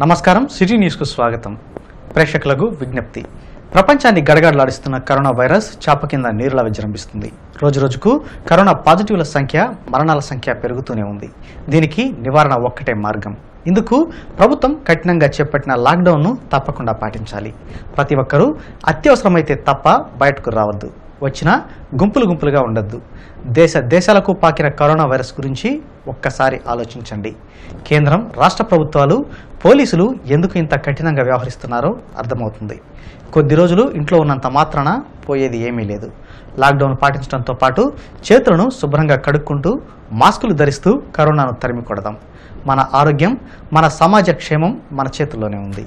నమస్కారం సిటీ న్యూస్కు స్వాగతం ప్రేక్షకులకు విజ్ఞప్తి ప్రపంచాన్ని గడగడలాడిస్తున్న కరోనా వైరస్ చాప కింద నీరులా విజృంభిస్తుంది రోజురోజుకు కరోనా పాజిటివ్ల సంఖ్య మరణాల సంఖ్య పెరుగుతూనే ఉంది దీనికి నివారణ ఒక్కటే మార్గం ఇందుకు ప్రభుత్వం కఠినంగా చేపట్టిన లాక్డౌన్ను తప్పకుండా పాటించాలి ప్రతి ఒక్కరూ అత్యవసరమైతే తప్ప బయటకు రావద్దు వచ్చినా గుంపులు గుంపులుగా ఉండొద్దు దేశ దేశాలకు పాకిన కరోనా వైరస్ గురించి ఒక్కసారి ఆలోచించండి కేంద్రం రాష్ట్ర ప్రభుత్వాలు పోలీసులు ఎందుకు ఇంత కఠినంగా వ్యవహరిస్తున్నారో అర్థమవుతుంది కొద్ది రోజులు ఇంట్లో ఉన్నంత మాత్రాన పోయేది ఏమీ లేదు లాక్డౌన్ పాటించడంతో పాటు చేతులను శుభ్రంగా కడుక్కుంటూ మాస్కులు ధరిస్తూ కరోనాను తరిమి కొడదాం మన ఆరోగ్యం మన సమాజ క్షేమం మన చేతుల్లోనే ఉంది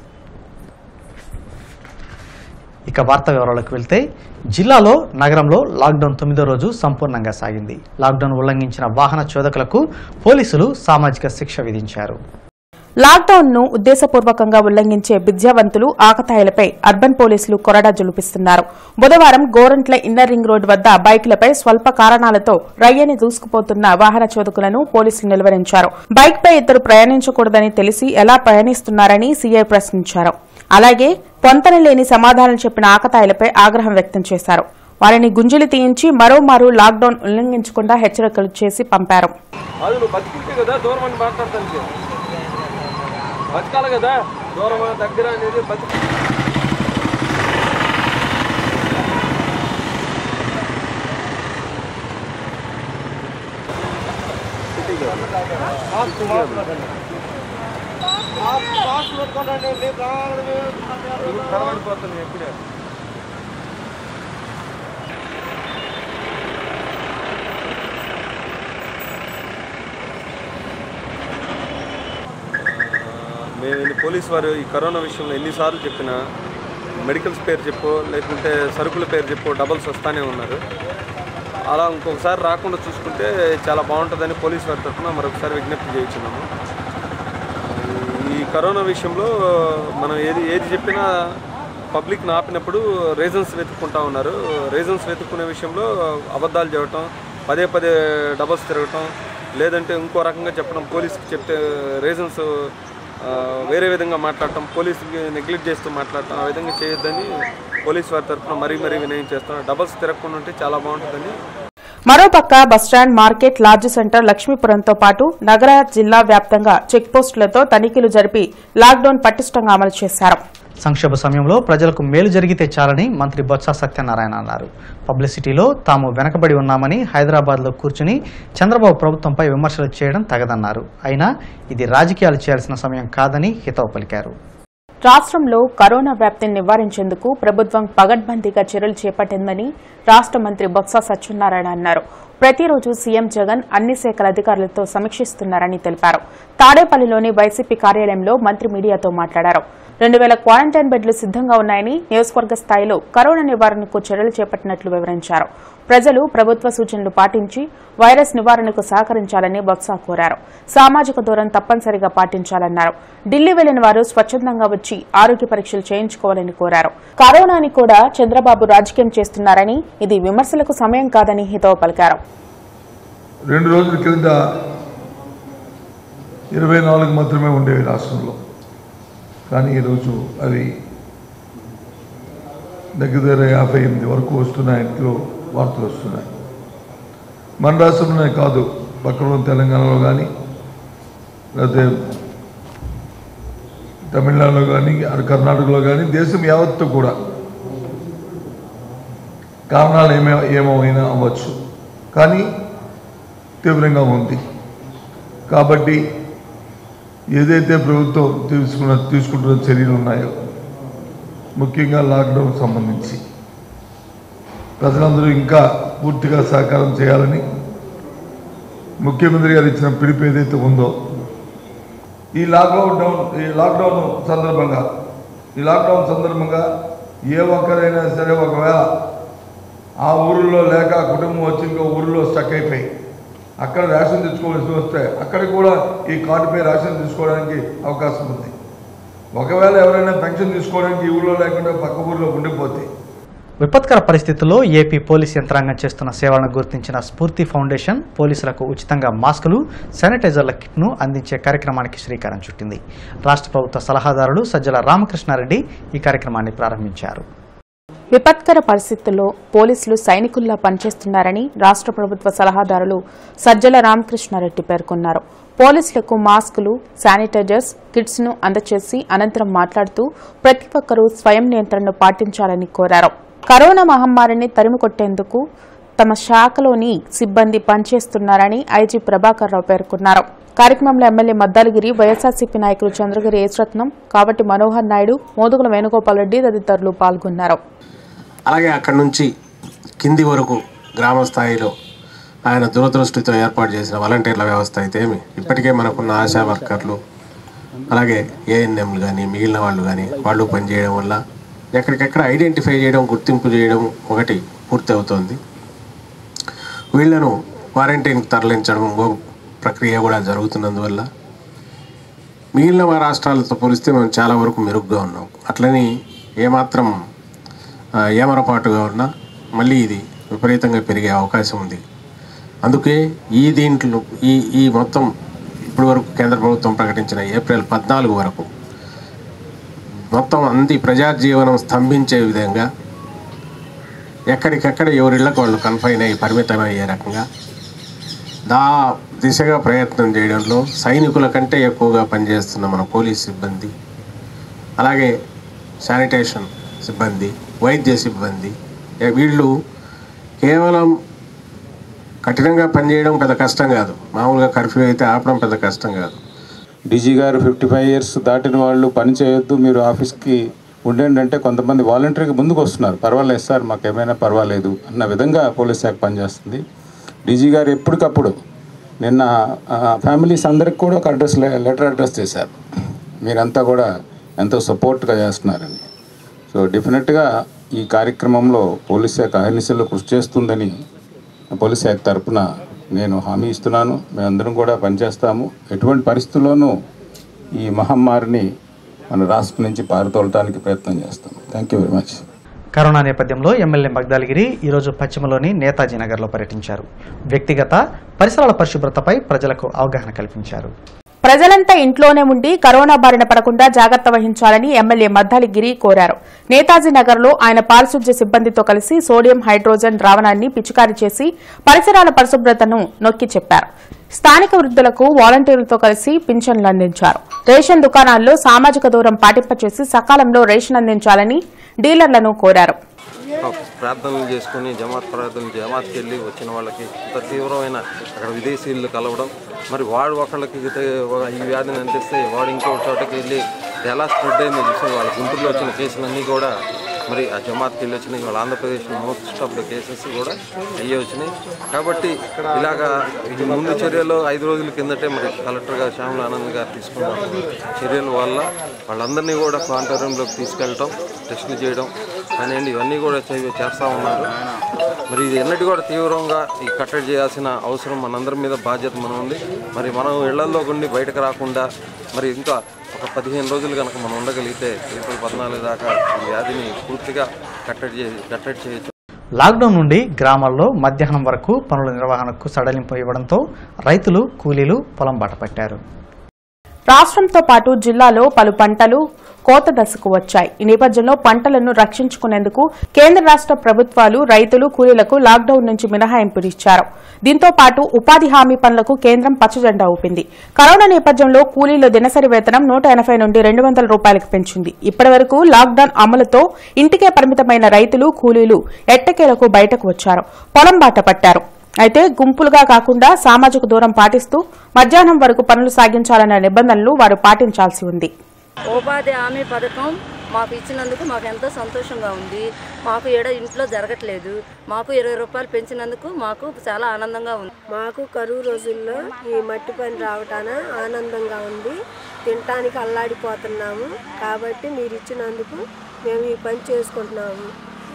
ఇక వార్తా వివరాలకు వెళ్తే జిల్లాలో నగరంలో లాక్డౌన్ తొమ్మిదో రోజు సంపూర్ణంగా సాగింది లాక్డౌన్ ఉల్లంఘించిన వాహన చోదకులకు పోలీసులు సామాజిక శిక్ష విధించారు లాక్డౌన్ ను ఉద్దేశపూర్వకంగా ఉల్లంఘించే విద్యావంతులు ఆకతాయిలపై అర్బన్ పోలీసులు కొరడా జులిపిస్తున్నారు బుధవారం గోరంట్ల ఇన్నర్ రింగ్ రోడ్డు వద్ద బైక్లపై స్వల్ప కారణాలతో రయ్యని దూసుకుపోతున్న వాహన చోదకులను పోలీసులు నిలువరించారు బైక్ పై ఇద్దరు ప్రయాణించకూడదని తెలిసి ఎలా ప్రయాణిస్తున్నారని సీఐ ప్రశ్నించారు అలాగే పొంతన లేని సమాధానం చెప్పిన ఆకతాయిలపై ఆగ్రహం వ్యక్తం చేశారు వారిని గుంజులు తీయించి మరోమారు లాక్డౌన్ ఉల్లంఘించకుండా హెచ్చరికలు చేసి పంపారు అది నువ్వు బతికింటే కదా దూరం అని మాట్లాడటానికి బతకాలి కదా దూరం దగ్గర అనేది బతికి కనబడిపోతుంది ఎప్పుడే మేము ఇన్ని పోలీస్ వారు ఈ కరోనా విషయంలో ఎన్నిసార్లు చెప్పినా మెడికల్స్ పేరు చెప్పు లేకుంటే సరుకుల పేరు చెప్పు డబల్స్ వస్తానే ఉన్నారు అలా ఇంకొకసారి రాకుండా చూసుకుంటే చాలా బాగుంటుందని పోలీస్ వారి తరఫున మరొకసారి విజ్ఞప్తి చేయించున్నాము ఈ కరోనా విషయంలో మనం ఏది ఏది చెప్పినా పబ్లిక్ని ఆపినప్పుడు రీజన్స్ వెతుక్కుంటా ఉన్నారు రీజన్స్ వెతుక్కునే విషయంలో అబద్ధాలు చెప్పటం పదే పదే డబల్స్ తిరగటం లేదంటే ఇంకో రకంగా చెప్పడం పోలీస్కి చెప్తే రీజన్స్ వేరే విధంగా మాట్లాడటం పోలీసుకి నెగ్లెక్ట్ చేస్తూ మాట్లాడటం ఆ విధంగా చేయొద్దని పోలీస్ వారి తరఫున మరీ మరీ వినయం చేస్తున్నాం డబల్స్ తిరగకుండా ఉంటే చాలా బాగుంటుందని మరోపక్క బస్టాండ్ మార్కెట్ లార్జ్ సెంటర్ లక్ష్మీపురంతో పాటు నగర జిల్లా వ్యాప్తంగా చెక్ పోస్టులతో తనిఖీలు జరిపి లాక్డౌన్ పటిష్టంగా అమలు చేశారు సంక్షోభ సమయంలో ప్రజలకు మేలు జరిగితే చాలని మంత్రి బొత్స సత్యనారాయణ అన్నారు పబ్లిసిటీలో తాము వెనకబడి ఉన్నామని హైదరాబాద్లో కూర్చుని చంద్రబాబు ప్రభుత్వంపై విమర్శలు చేయడం తగదన్నారు అయినా ఇది రాజకీయాలు చేయాల్సిన సమయం కాదని హితవు పలికారు రాష్ట్రంలో కరోనా వ్యాప్తిని నివారించేందుకు ప్రభుత్వం పగడ్బందీగా చర్యలు చేపట్టిందని రాష్ట్ర మంత్రి బొత్స సత్యనారాయణ అన్నారు ప్రతిరోజు సీఎం జగన్ అన్ని శాఖల అధికారులతో సమీక్షిస్తున్నారని తెలిపారు తాడేపల్లిలోని వైసీపీ కార్యాలయంలో మంత్రి మీడియాతో మాట్లాడారు రెండు వేల క్వారంటైన్ బెడ్లు సిద్దంగా ఉన్నాయని నియోజకవర్గ స్థాయిలో కరోనా నివారణకు చర్యలు చేపట్టినట్లు వివరించారు ప్రజలు ప్రభుత్వ సూచనలు పాటించి వైరస్ నివారణకు సహకరించాలని బొత్స కోరారు సామాజిక దూరం తప్పనిసరిగా పాటించాలన్నారు ఢిల్లీ వెళ్లిన వారు స్వచ్ఛందంగా వచ్చి ఆరోగ్య పరీక్షలు చేయించుకోవాలని కోరారు కరోనాని కూడా చంద్రబాబు రాజకీయం చేస్తున్నారని ఇది విమర్శలకు సమయం కాదని హితవు పలికారు రెండు రోజుల కింద ఇరవై నాలుగు మాత్రమే ఉండేవి రాష్ట్రంలో కానీ ఈరోజు అవి దగ్గర దగ్గర యాభై ఎనిమిది వరకు వస్తున్నాయంటూ వార్తలు వస్తున్నాయి మన రాష్ట్రంలోనే కాదు పక్కన ఉన్న తెలంగాణలో కానీ లేకపోతే తమిళనాడులో కానీ అటు కర్ణాటకలో కానీ దేశం యావత్తు కూడా కారణాలు ఏమే ఏమైనా అవ్వచ్చు కానీ తీవ్రంగా ఉంది కాబట్టి ఏదైతే ప్రభుత్వం తీసుకున్న తీసుకుంటున్న చర్యలు ఉన్నాయో ముఖ్యంగా లాక్డౌన్ సంబంధించి ప్రజలందరూ ఇంకా పూర్తిగా సహకారం చేయాలని ముఖ్యమంత్రి గారు ఇచ్చిన పిలుపు ఏదైతే ఉందో ఈ లాక్డౌన్ డౌన్ ఈ లాక్డౌన్ సందర్భంగా ఈ లాక్డౌన్ సందర్భంగా ఏ ఒక్కరైనా సరే ఒకవేళ ఆ ఊరిలో లేక ఆ కుటుంబం వచ్చి ఇంకో ఊరిలో స్టక్ అయిపోయి అక్కడ రేషన్ తెచ్చుకోవాల్సి వస్తే అక్కడ కూడా ఈ కార్డుపై రేషన్ తీసుకోవడానికి అవకాశం ఉంది ఒకవేళ ఎవరైనా పెన్షన్ తీసుకోవడానికి ఈ ఊళ్ళో లేకుండా పక్క ఊళ్ళో ఉండిపోతే విపత్కర పరిస్థితుల్లో ఏపీ పోలీస్ యంత్రాంగం చేస్తున్న సేవలను గుర్తించిన స్ఫూర్తి ఫౌండేషన్ పోలీసులకు ఉచితంగా మాస్కులు శానిటైజర్ల కిట్ను అందించే కార్యక్రమానికి శ్రీకారం చుట్టింది రాష్ట్ర ప్రభుత్వ సలహాదారులు సజ్జల రామకృష్ణారెడ్డి ఈ కార్యక్రమాన్ని ప్రారంభించారు విపత్కర పరిస్థితుల్లో పోలీసులు సైనికుల్లా పనిచేస్తున్నారని రాష్ట్ర ప్రభుత్వ సలహాదారులు సజ్జల రామకృష్ణారెడ్డి పేర్కొన్నారు పోలీసులకు మాస్కులు శానిటైజర్స్ కిట్స్ ను అందజేసి అనంతరం మాట్లాడుతూ ప్రతి ఒక్కరూ స్వయం నియంత్రణను పాటించాలని కోరారు కరోనా మహమ్మారిని తరిమికొట్టేందుకు తమ శాఖలోని సిబ్బంది పనిచేస్తున్నారని ఐజీ ప్రభాకర్ రావు పేర్కొన్నారు కార్యక్రమంలో ఎమ్మెల్యే మద్దాలగిరి వైఎస్ఆర్సీపీ నాయకులు చంద్రగిరి యేసరత్నం కాబట్టి మనోహర్ నాయుడు మోదుగుల వేణుగోపాల్ రెడ్డి తదితరులు పాల్గొన్నారు అలాగే అక్కడి నుంచి కింది వరకు గ్రామ స్థాయిలో ఆయన దురదృష్టితో ఏర్పాటు చేసిన వాలంటీర్ల వ్యవస్థ అయితే ఏమి ఇప్పటికే మనకున్న ఆశా వర్కర్లు అలాగే ఏఎన్ఎంలు కానీ మిగిలిన వాళ్ళు కానీ వాళ్ళు పనిచేయడం వల్ల ఎక్కడికెక్కడ ఐడెంటిఫై చేయడం గుర్తింపు చేయడం ఒకటి పూర్తి అవుతోంది వీళ్లను క్వారంటైన్కి తరలించడం ఇంకో ప్రక్రియ కూడా జరుగుతున్నందువల్ల మిగిలిన మా రాష్ట్రాలతో పోలిస్తే మేము చాలా వరకు మెరుగ్గా ఉన్నాం అట్లని ఏమాత్రం ఆ, ఏమరపాటుగా ఉన్నా మళ్ళీ ఇది విపరీతంగా పెరిగే అవకాశం ఉంది అందుకే ఈ దీంట్లో ఈ ఈ మొత్తం ఇప్పటి వరకు కేంద్ర ప్రభుత్వం ప్రకటించిన ఏప్రిల్ పద్నాలుగు వరకు మొత్తం అంది ప్రజా జీవనం స్తంభించే విధంగా ఎక్కడికెక్కడ ఎవరిళ్ళకు వాళ్ళు కన్ఫైన్ అయ్యి పరిమితమయ్యే రకంగా దా దిశగా ప్రయత్నం చేయడంలో సైనికుల కంటే ఎక్కువగా పనిచేస్తున్న మన పోలీస్ సిబ్బంది అలాగే శానిటేషన్ సిబ్బంది వైద్య సిబ్బంది ఏ వీళ్ళు కేవలం కఠినంగా పనిచేయడం పెద్ద కష్టం కాదు మామూలుగా కర్ఫ్యూ అయితే ఆపడం పెద్ద కష్టం కాదు డీజీ గారు ఫిఫ్టీ ఫైవ్ ఇయర్స్ దాటిన వాళ్ళు పని చేయొద్దు మీరు ఆఫీస్కి ఉండండి అంటే కొంతమంది వాలంటరీగా ముందుకు వస్తున్నారు పర్వాలేదు సార్ మాకు ఏమైనా పర్వాలేదు అన్న విధంగా పోలీస్ శాఖ పనిచేస్తుంది డీజీ గారు ఎప్పటికప్పుడు నిన్న ఫ్యామిలీస్ అందరికి కూడా ఒక అడ్రస్ లెటర్ అడ్రస్ చేశారు మీరంతా కూడా ఎంతో సపోర్ట్గా చేస్తున్నారని సో డెఫినెట్గా ఈ కార్యక్రమంలో పోలీస్ శాఖ అహర్నిశలు కృషి చేస్తుందని పోలీస్ శాఖ తరపున నేను హామీ ఇస్తున్నాను మేమందరం కూడా పనిచేస్తాము ఎటువంటి పరిస్థితుల్లోనూ ఈ మహమ్మారిని మన రాష్ట్రం నుంచి పారతోలటానికి ప్రయత్నం చేస్తాం thank you very much corona నేపథ్యంలో ఎమ్మెల్యే మగ్దాలగిరి ఈరోజు పశ్చిమలోని నేతాజీ నగర్లో పర్యటించారు వ్యక్తిగత పరిసరాల పరిశుభ్రతపై ప్రజలకు అవగాహన కల్పించారు ప్రజలంతా ఇంట్లోనే ఉండి కరోనా బారిన పడకుండా జాగ్రత్త వహించాలని ఎమ్మెల్యే మద్దాలి గిరి కోరారు నేతాజీ నగర్లో ఆయన పారిశుధ్య సిబ్బందితో కలిసి సోడియం హైడ్రోజన్ ద్రావణాన్ని పిచికారీ చేసి పరిసరాల పరిశుభ్రతను నొక్కి చెప్పారు స్థానిక వృద్ధులకు వాలంటీర్లతో కలిసి పింఛన్లు అందించారు రేషన్ దుకాణాల్లో సామాజిక దూరం పాటింపచేసి సకాలంలో రేషన్ అందించాలని డీలర్లను కోరారు ప్రార్థనలు చేసుకుని జమాత్ ప్రార్థనలు జమాత్కి వెళ్ళి వచ్చిన వాళ్ళకి ఇంత తీవ్రమైన అక్కడ విదేశీయులు కలవడం మరి వాడు ఒకళ్ళకి ఇది ఈ వ్యాధిని అందిస్తే వాడు ఇంకో చోటకి వెళ్ళి ఇది ఎలా స్ప్రెడ్ అయిందో చూసి వాళ్ళ గుంటూరులో వచ్చిన కేసులన్నీ కూడా మరి ఆ జమాత్కి వెళ్ళి వచ్చినాయి వాళ్ళ Andhra Pradesh most of the cases కూడా అయ్యే వచ్చినాయి కాబట్టి ఇలాగా ఇది ముందు చర్యలు ఐదు రోజుల కిందటే మరి కలెక్టర్ గారు శ్యామల ఆనంద్ గారు తీసుకున్న చర్యల వల్ల వాళ్ళందరినీ కూడా క్వాంటరీన్లోకి తీసుకెళ్ళటం టెస్టులు చేయడం కానివ్వండి ఇవన్నీ కూడా చే- చేస్తూ ఉన్నారు మరి ఇది ఎన్నటి కూడా తీవ్రంగా ఈ కట్టడి చేయాల్సిన అవసరం మనందరి మీద బాధ్యత మనం ఉంది మరి మనం ఇళ్లలో ఉండి బయటకు రాకుండా మరి ఇంకా ఒక పదిహేను రోజులు కనుక మనం ఉండగలిగితే ఏప్రిల్ పద్నాలుగు దాకా ఈ వ్యాధిని పూర్తిగా కట్టడి చే కట్టడి చేయొచ్చు లాక్డౌన్ నుండి గ్రామాల్లో మధ్యాహ్నం వరకు పనుల నిర్వహణకు సడలింపు ఇవ్వడంతో రైతులు కూలీలు పొలం బాట పట్టారు రాష్ట్రంతో పాటు జిల్లాలో పలు పంటలు కోత దశకు వచ్చాయి ఈ నేపథ్యంలో పంటలను రక్షించుకునేందుకు కేంద్ర రాష్ట్ర ప్రభుత్వాలు రైతులు కూలీలకు లాక్డౌన్ నుంచి మినహాయింపునిచ్చారు దీంతో పాటు ఉపాధి హామీ పనులకు కేంద్రం పచ్చజెండా ఊపింది కరోనా నేపథ్యంలో కూలీల దినసరి వేతనం నూట ఎనభై నుండి రెండు వందల రూపాయలకు పెంచింది ఇప్పటి వరకు లాక్డౌన్ అమలుతో ఇంటికే పరిమితమైన రైతులు కూలీలు ఎట్టకేలకు బయటకు వచ్చారు పొలం బాట పట్టారు అయితే గుంపులుగా కాకుండా సామాజిక దూరం పాటిస్తూ మధ్యాహ్నం వరకు పనులు సాగించాలన్న నిబంధనలు వారు పాటించాల్సి ఉంది ఉపాధి హామీ పథకం మాకు ఇచ్చినందుకు మాకు ఎంతో సంతోషంగా ఉంది మాకు ఏడ ఇంట్లో జరగట్లేదు మాకు ఇరవై రూపాయలు పెంచినందుకు మాకు చాలా ఆనందంగా ఉంది మాకు కరువు రోజుల్లో ఈ మట్టి పని రావటాన ఆనందంగా ఉంది తినటానికి అల్లాడిపోతున్నాము కాబట్టి మీరు ఇచ్చినందుకు మేము ఈ పని చేసుకుంటున్నాము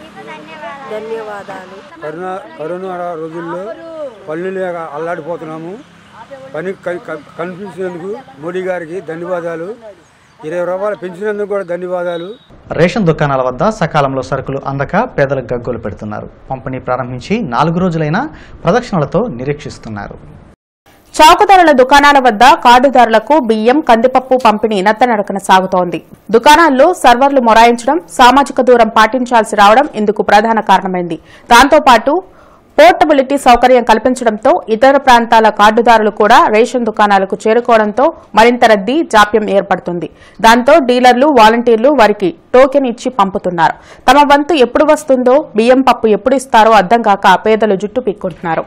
ధన్యవాదాలు కరోనా కరోనా రోజుల్లో పళ్ళు లేక అల్లాడిపోతున్నాము పని క- క- కల్పించినందుకు మోడీ గారికి ధన్యవాదాలు ఇరవై రూపాయలు పెంచినందుకు కూడా ధన్యవాదాలు రేషన్ దుకాణాల వద్ద సకాలంలో సరుకులు అందక పేదలకు గగ్గోలు పెడుతున్నారు పంపిణీ ప్రారంభించి నాలుగు రోజులైనా ప్రదక్షిణలతో నిరీక్షిస్తున్నారు చౌకధరల దుకాణాల వద్ద కార్డుదారులకు బియ్యం కందిపప్పు పంపిణీ నత్తనడకన సాగుతోంది దుకాణాల్లో సర్వర్లు మొరాయించడం సామాజిక దూరం పాటించాల్సి రావడం ఇందుకు ప్రధాన కారణమైంది దాంతో పాటు పోర్టబిలిటీ సౌకర్యం కల్పించడంతో ఇతర ప్రాంతాల కార్డుదారులు కూడా రేషన్ దుకాణాలకు చేరుకోవడంతో మరింత రద్దీ జాప్యం ఏర్పడుతుంది దాంతో డీలర్లు వాలంటీర్లు వారికి టోకెన్ ఇచ్చి పంపుతున్నారు తమ వంతు ఎప్పుడు వస్తుందో బియ్యం పప్పు ఎప్పుడు ఇస్తారో అర్థం కాక పేదలు జుట్టు పీక్కుంటున్నారు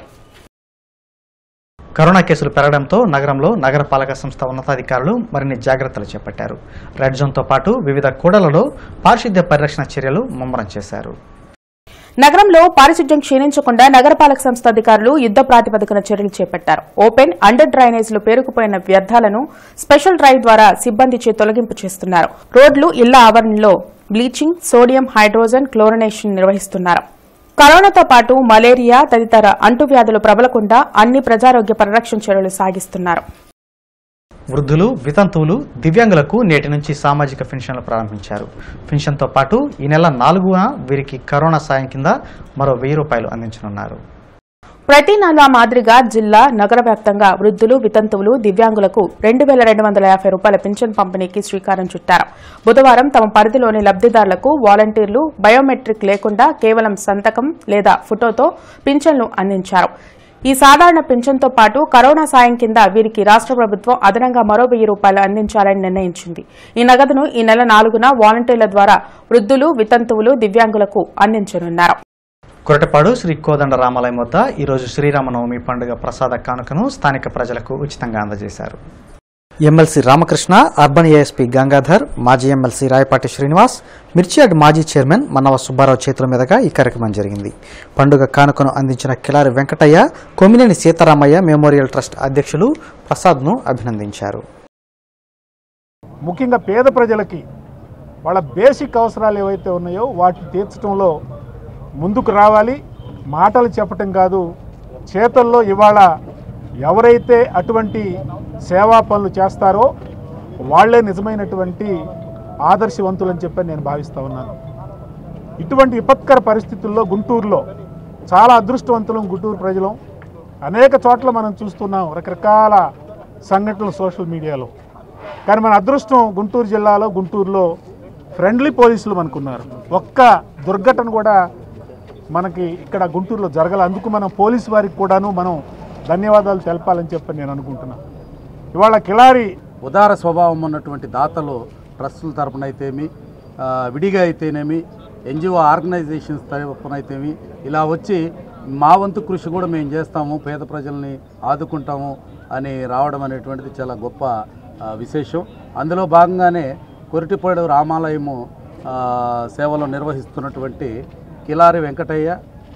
కరోనా కేసులు పెరగడంతో నగరంలో నగరపాలక సంస్థ ఉన్నతాధికారులు మరిన్ని జాగ్రత్తలు చేపట్టారు రెడ్ జోన్తో పాటు వివిధ కూడలలో పారిశుద్ధ్య పరిరక్షణ చర్యలు ముమ్మరం చేశారు నగరంలో పారిశుధ్యం క్షీణించకుండా నగరపాలక సంస్థ అధికారులు యుద్ద ప్రాతిపదికన చర్యలు చేపట్టారు ఓపెన్ అండర్ డ్రైనేజీలు పేరుకుపోయిన వ్యర్థాలను స్పెషల్ డ్రైవ్ ద్వారా సిబ్బందిచే తొలగింపు చేస్తున్నారు రోడ్లు ఇళ్ల ఆవరణలో బ్లీచింగ్ సోడియం హైడ్రోజన్ క్లోరినేషన్ నిర్వహిస్తున్నారు కరోనాతో పాటు మలేరియా తదితర అంటువ్యాధులు ప్రబలకుండా అన్ని ప్రజారోగ్య పరిరక్షణ చర్యలు సాగిస్తున్నారు వృద్ధులు వితంతువులు దివ్యాంగులకు నేటి నుంచి సామాజిక పెన్షన్లు ప్రారంభించారు పెన్షన్తో పాటు ఈ నెల నాలుగున వీరికి కరోనా సాయం కింద మరో వెయ్యి రూపాయలు అందించనున్నారు ప్రతి నెల మాదిరిగా జిల్లా నగర వ్యాప్తంగా వృద్ధులు వితంతువులు దివ్యాంగులకు రెండు వేల రెండు వందల యాభై రూపాయల పింఛన్ పంపిణీకి శ్రీకారం చుట్టారు బుధవారం తమ పరిధిలోని లబ్దిదారులకు వాలంటీర్లు బయోమెట్రిక్ లేకుండా కేవలం సంతకం లేదా ఫోటోతో పింఛన్లు అందించారు ఈ సాధారణ పింఛన్తో పాటు కరోనా సాయం కింద వీరికి రాష్ట్ర ప్రభుత్వం అదనంగా మరో వెయ్యి రూపాయలు అందించాలని నిర్ణయించింది ఈ నగదును ఈ నెల నాలుగున వాలంటీర్ల ద్వారా వృద్ధులు వితంతువులు దివ్యాంగులకు అందించనున్నారు కొరటపాడు శ్రీ కోదండ రామాలయం వద్ద ఈరోజు శ్రీరామనవమి పండుగ ప్రసాద కానుకను స్థానిక ప్రజలకు ఉచితంగా అందజేశారు MLC Ramakrishna urban ASP Gangadhar మాజీ ఎమ్మెల్సీ రాయపాటి శ్రీనివాస్ మిర్చియాడ్ మాజీ చైర్మన్ మన్నవ సుబ్బారావు చేతుల మీదుగా ఈ కార్యక్రమం జరిగింది పండుగ కానుకను అందించిన కిలారి వెంకటయ్య కొమినేని సీతారామయ్య మెమోరియల్ ట్రస్ట్ అధ్యక్షులు ప్రసాద్ను అభినందించారు ముఖ్యంగా పేద ప్రజలకి వాళ్ళ బేసిక్ అవసరాలు ఏవైతే ఉన్నాయో వాటిని తీర్చడంలో ముందుకు రావాలి మాటలు చెప్పటం కాదు చేతల్లో ఇవాళ ఎవరైతే అటువంటి సేవా పనులు చేస్తారో వాళ్ళే నిజమైనటువంటి ఆదర్శవంతులని చెప్పి నేను భావిస్తూ ఉన్నాను ఇటువంటి విపత్కర పరిస్థితుల్లో గుంటూరులో చాలా అదృష్టవంతులం గుంటూరు ప్రజలం అనేక చోట్ల మనం చూస్తున్నాం రకరకాల సంఘటనలు సోషల్ మీడియాలో కానీ మన అదృష్టం గుంటూరు జిల్లాలో గుంటూరులో ఫ్రెండ్లీ పోలీసులు మనకున్నారు ఒక్క దుర్ఘటన కూడా మనకి ఇక్కడ గుంటూరులో జరగాలి అందుకు మనం పోలీసు వారికి కూడాను మనం ధన్యవాదాలు తెలపాలని చెప్పి నేను అనుకుంటున్నాను ఇవాళ కిలారి ఉదార స్వభావం ఉన్నటువంటి దాతలు ట్రస్టుల తరపున అయితేమి ఆ, విడిగా అయితేనేమి ఎన్జిఓ ఆర్గనైజేషన్స్ తరపున అయితేమి ఇలా వచ్చి మా వంతు కృషి కూడా మేము చేస్తాము పేద ప్రజల్ని ఆదుకుంటాము అని రావడం అనేటువంటిది చాలా గొప్ప ఆ, విశేషం అందులో భాగంగానే కొరిటిపాడు రామాలయము ఆ, సేవలు నిర్వహిస్తున్నటువంటి కిలారి వెంకటయ్య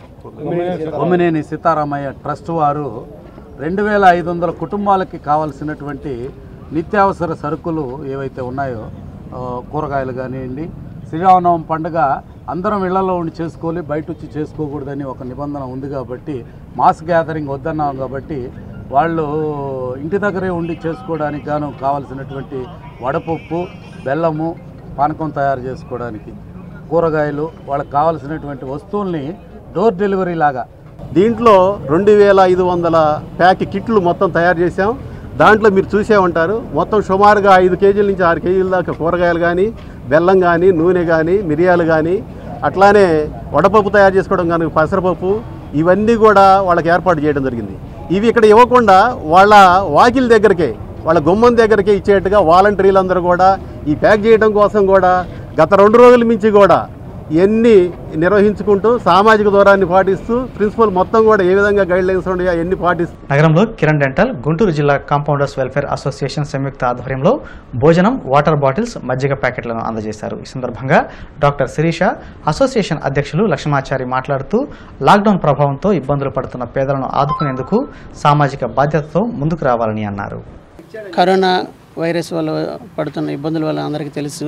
కొమ్మినేని సీతారామయ్య ట్రస్ట్ వారు రెండు వేల ఐదు వందల కుటుంబాలకి కావాల్సినటువంటి నిత్యావసర సరుకులు ఏవైతే ఉన్నాయో ఆ, కూరగాయలు కానివ్వండి శ్రీరామనవమి పండుగ అందరం ఇళ్లలో ఉండి చేసుకోవాలి బయట వచ్చి చేసుకోకూడదని ఒక నిబంధన ఉంది కాబట్టి మాస్ గ్యాదరింగ్ వద్దన్నాం కాబట్టి వాళ్ళు ఇంటి దగ్గరే ఉండి చేసుకోవడానికి గాను కావాల్సినటువంటి వడపప్పు బెల్లము పానకం తయారు చేసుకోవడానికి కూరగాయలు వాళ్ళకి కావాల్సినటువంటి వస్తువుల్ని డోర్ డెలివరీ లాగా దీంట్లో రెండు వేల ఐదు వందల ప్యాక్ కిట్లు మొత్తం తయారు చేసాం దాంట్లో మీరు చూసే ఉంటారు మొత్తం సుమారుగా ఐదు కేజీల నుంచి ఆరు కేజీల దాకా కూరగాయలు కానీ బెల్లం కానీ నూనె కానీ మిరియాలు కానీ అట్లానే వడపప్పు తయారు చేసుకోవడం కానీ పెసరపప్పు ఇవన్నీ కూడా వాళ్ళకి ఏర్పాటు చేయడం జరిగింది ఇవి ఇక్కడ ఇవ్వకుండా వాళ్ళ వాకిల్ దగ్గరకే వాళ్ళ గుమ్మం దగ్గరకే ఇచ్చేట్టుగా వాలంటీర్లందరూ కూడా ఈ ప్యాక్ చేయడం కోసం కూడా గత రెండు రోజుల నుంచి కూడా ఇవన్నీ నిర్వహించుకుంటూ సామాజిక దూరాన్ని పాటిస్తూ ప్రిన్సిపల్ మొత్తం కూడా ఏ విధంగా గైడ్ లైన్స్ ఉన్నాయో అవన్నీ పాటిస్తూ నగరంలో కిరణ్ డెంటల్ గుంటూరు జిల్లా కాంపౌండర్స్ వెల్ఫేర్ అసోసియేషన్ సంయుక్త ఆధ్వర్యంలో భోజనం వాటర్ బాటిల్స్ మజ్జిగ ప్యాకెట్లను అందజేశారు ఈ సందర్భంగా డాక్టర్ శిరీష అసోసియేషన్ అధ్యక్షులు లక్ష్మాచారి మాట్లాడుతూ లాక్డౌన్ ప్రభావంతో ఇబ్బందులు పడుతున్న పేదలను ఆదుకునేందుకు సామాజిక బాధ్యతతో ముందుకు రావాలని అన్నారు కరోనా వైరస్ వల్ల పడుతున్న ఇబ్బందుల వల్ల అందరికీ తెలుసు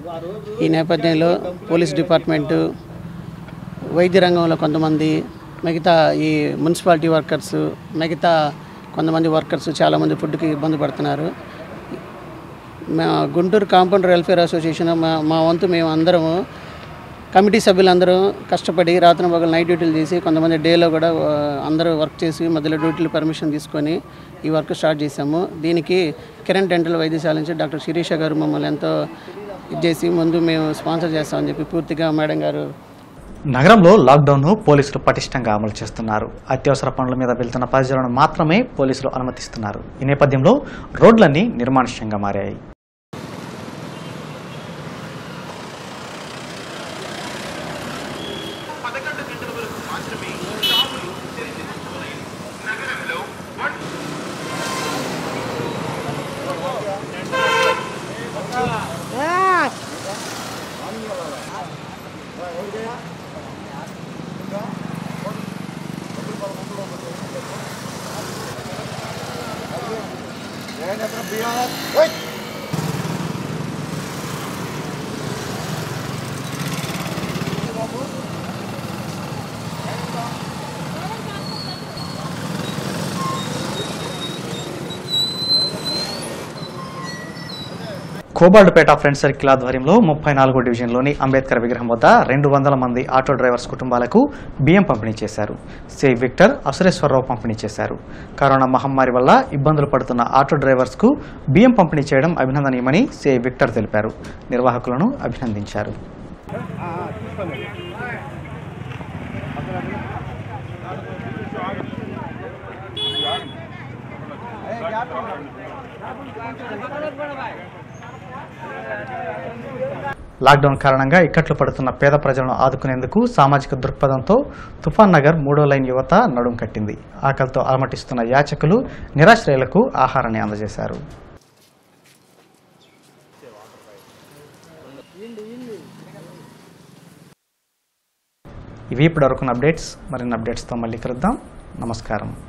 ఈ నేపథ్యంలో పోలీస్ డిపార్ట్మెంటు వైద్య రంగంలో కొంతమంది మిగతా ఈ మున్సిపాలిటీ వర్కర్స్ మిగతా కొంతమంది వర్కర్స్ చాలామంది ఫుడ్కి ఇబ్బంది పడుతున్నారు మా గుంటూరు కాంపౌండర్ వెల్ఫేర్ అసోసియేషన్ మా మా వంతు మేము అందరము కమిటీ సభ్యులందరూ కష్టపడి రాత్రి పగలు నైట్ డ్యూటీలు చేసి కొంతమంది డేలో కూడా ఆ, అందరూ వర్క్ చేసి మధ్యలో డ్యూటీలు పర్మిషన్ తీసుకొని ఈ వర్క్ స్టార్ట్ చేశాము దీనికి కిరణ్ డెంటల్ వైద్యశాల నుంచి డాక్టర్ శిరీష గారు మమ్మల్ని ఎంతో ఇది చేసి ముందు మేము స్పాన్సర్ చేస్తామని చెప్పి పూర్తిగా మేడం గారు నగరంలో లాక్డౌన్ను పోలీసులు పటిష్టంగా అమలు చేస్తున్నారు అత్యవసర పనుల మీద వెళ్తున్న ప్రజలను మాత్రమే పోలీసులు అనుమతిస్తున్నారు ఈ నేపథ్యంలో రోడ్లన్నీ నిర్మానుష్యంగా మారాయి కోబాల్డ్పేట ఫ్రెండ్ సర్కిల్ ఆధ్వర్యంలో ముప్పై నాలుగో డివిజన్లోని అంబేద్కర్ విగ్రహం వద్ద రెండు వందల మంది ఆటో డ్రైవర్స్ కుటుంబాలకు బియ్యం పంపిణీ చేశారు సి విక్టర్ అసురేశ్వరరావు పంపిణీ చేశారు కరోనా మహమ్మారి వల్ల ఇబ్బందులు పడుతున్న ఆటో డ్రైవర్స్కు బియ్యం పంపిణీ చేయడం అభినందనీయమని సి విక్టర్ తెలిపారు నిర్వాహకులను అభినందించారు లాక్డౌన్ కారణంగా ఇక్కట్లు పడుతున్న పేద ప్రజలను ఆదుకునేందుకు సామాజిక దృక్పథంతో తుఫాన్ నగర్ మూడో లైన్ యువత నడుం కట్టింది ఆకలితో అలమటిస్తున్న యాచకులు నిరాశ్రయులకు ఆహారాన్ని అందజేశారు ఇవి ఇప్పటివరకున్న అప్డేట్స్ మరిన్ని అప్డేట్స్తో మళ్ళీ కలుద్దాం నమస్కారం